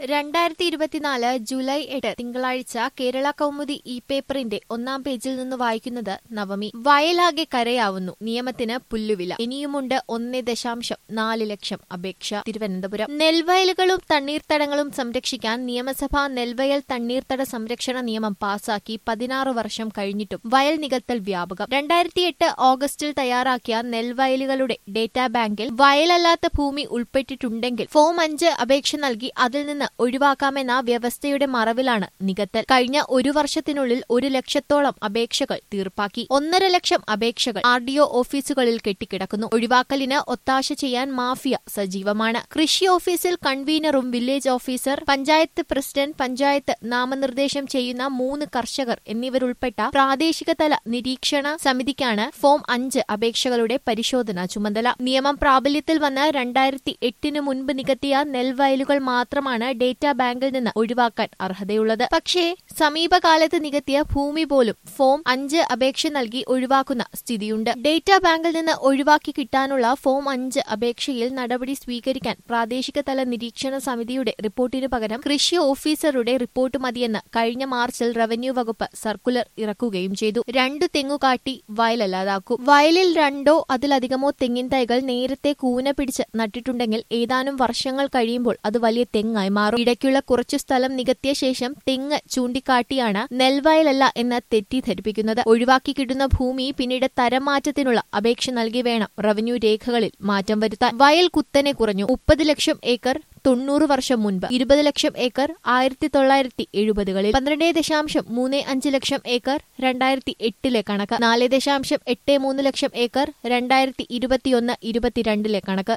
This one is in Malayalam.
രണ്ടായിരത്തി ഇരുപത്തിനാല് ജൂലൈ എട്ട് തിങ്കളാഴ്ച കേരള കൗമുദി ഇ പേപ്പറിന്റെ ഒന്നാം പേജിൽ നിന്ന് വായിക്കുന്നത് നവമി വയലാകെ കരയാവുന്നു നിയമത്തിന് പുല്ലുവില ഇനിയുമുണ്ട് ഒന്നേ ദശാംശം നാല് ലക്ഷം അപേക്ഷ തിരുവനന്തപുരം നെൽവയലുകളും തണ്ണീർത്തടങ്ങളും സംരക്ഷിക്കാൻ നിയമസഭാ നെൽവയൽ തണ്ണീർത്തട സംരക്ഷണ നിയമം പാസാക്കി പതിനാറ് വർഷം കഴിഞ്ഞിട്ടും വയൽ നികത്തൽ വ്യാപകം രണ്ടായിരത്തി എട്ട് ഓഗസ്റ്റിൽ തയ്യാറാക്കിയ നെൽവയലുകളുടെ ഡേറ്റാ ബാങ്കിൽ വയലല്ലാത്ത ഭൂമി ഉൾപ്പെട്ടിട്ടുണ്ടെങ്കിൽ ഫോം അഞ്ച് അപേക്ഷ നൽകി അതിൽ നിന്ന് ഒഴിവാക്കാമെന്ന വ്യവസ്ഥയുടെ മറവിലാണ് നികത്തൽ കഴിഞ്ഞ ഒരു വർഷത്തിനുള്ളിൽ ഒരു ലക്ഷത്തോളം അപേക്ഷകൾ തീർപ്പാക്കി ഒന്നര ലക്ഷം അപേക്ഷകൾ ആർ ഡി ഒ ഓഫീസുകളിൽ കെട്ടിക്കിടക്കുന്നു ഒഴിവാക്കലിന് ഒത്താശ ചെയ്യാൻ മാഫിയ സജീവമാണ് കൃഷി ഓഫീസിൽ കൺവീനറും village officer panchayat president panchayat നാമനിർദ്ദേശം ചെയ്യുന്ന മൂന്ന് കർഷകർ എന്നിവരുൾപ്പെട്ട പ്രാദേശിക തല നിരീക്ഷണ സമിതിക്കാണ് ഫോം അഞ്ച് അപേക്ഷകളുടെ പരിശോധന ചുമതല നിയമം പ്രാബല്യത്തിൽ വന്ന് രണ്ടായിരത്തി എട്ടിന് മുൻപ് നികത്തിയ നെൽവയലുകൾ മാത്രമാണ് ഡേറ്റാ ബാങ്കിൽ നിന്ന് ഒഴിവാക്കാൻ അർഹതയുള്ളത് പക്ഷേ സമീപകാലത്ത് നികത്തിയ ഭൂമി പോലും ഫോം അഞ്ച് അപേക്ഷ നൽകി ഒഴിവാക്കുന്ന സ്ഥിതിയുണ്ട് ഡേറ്റാ ബാങ്കിൽ നിന്ന് ഒഴിവാക്കി കിട്ടാനുള്ള ഫോം അഞ്ച് അപേക്ഷയിൽ നടപടി സ്വീകരിക്കാൻ പ്രാദേശിക തല നിരീക്ഷണ സമിതിയുടെ റിപ്പോർട്ടിനു പകരം കൃഷി ഓഫീസറുടെ റിപ്പോർട്ട് മതിയെന്ന് കഴിഞ്ഞ മാർച്ചിൽ റവന്യൂ വകുപ്പ് സർക്കുലർ ഇറക്കുകയും ചെയ്തു രണ്ടു തെങ്ങുകാട്ടി വയലല്ലാതാക്കൂ വയലിൽ രണ്ടോ അതിലധികമോ തെങ്ങിൻ തൈകൾ നേരത്തെ കൂന പിടിച്ച് നട്ടിട്ടുണ്ടെങ്കിൽ ഏതാനും വർഷങ്ങൾ കഴിയുമ്പോൾ അത് വലിയ തെങ്ങായി മാറും ഇടയ്ക്കുള്ള കുറച്ചു സ്ഥലം നികത്തിയ ശേഷം തെങ്ങ് ചൂണ്ടിക്കാട്ടിയാണ് നെൽവയലല്ല എന്ന് തെറ്റിദ്ധരിപ്പിക്കുന്നത് ഒഴിവാക്കി കിട്ടുന്ന ഭൂമി പിന്നീട് തരം മാറ്റത്തിനുള്ള അപേക്ഷ നൽകി വേണം റവന്യൂ രേഖകളിൽ മാറ്റം വരുത്താൻ വയൽ കുത്തനെ കുറഞ്ഞു മുപ്പത് ലക്ഷം ഏക്കർ തൊണ്ണൂറ് വർഷം മുൻപ് ഇരുപത് ലക്ഷം ഏക്കർ ആയിരത്തി തൊള്ളായിരത്തി എഴുപതുകളിൽ പന്ത്രണ്ട് ദശാംശം മൂന്ന് അഞ്ച് ലക്ഷം ഏക്കർ രണ്ടായിരത്തി എട്ടിലെ കണക്ക് നാല് ദശാംശം എട്ട് മൂന്ന് ലക്ഷം ഏക്കർ രണ്ടായിരത്തി ഇരുപത്തിയൊന്ന് ഇരുപത്തിരണ്ടിലെ കണക്ക്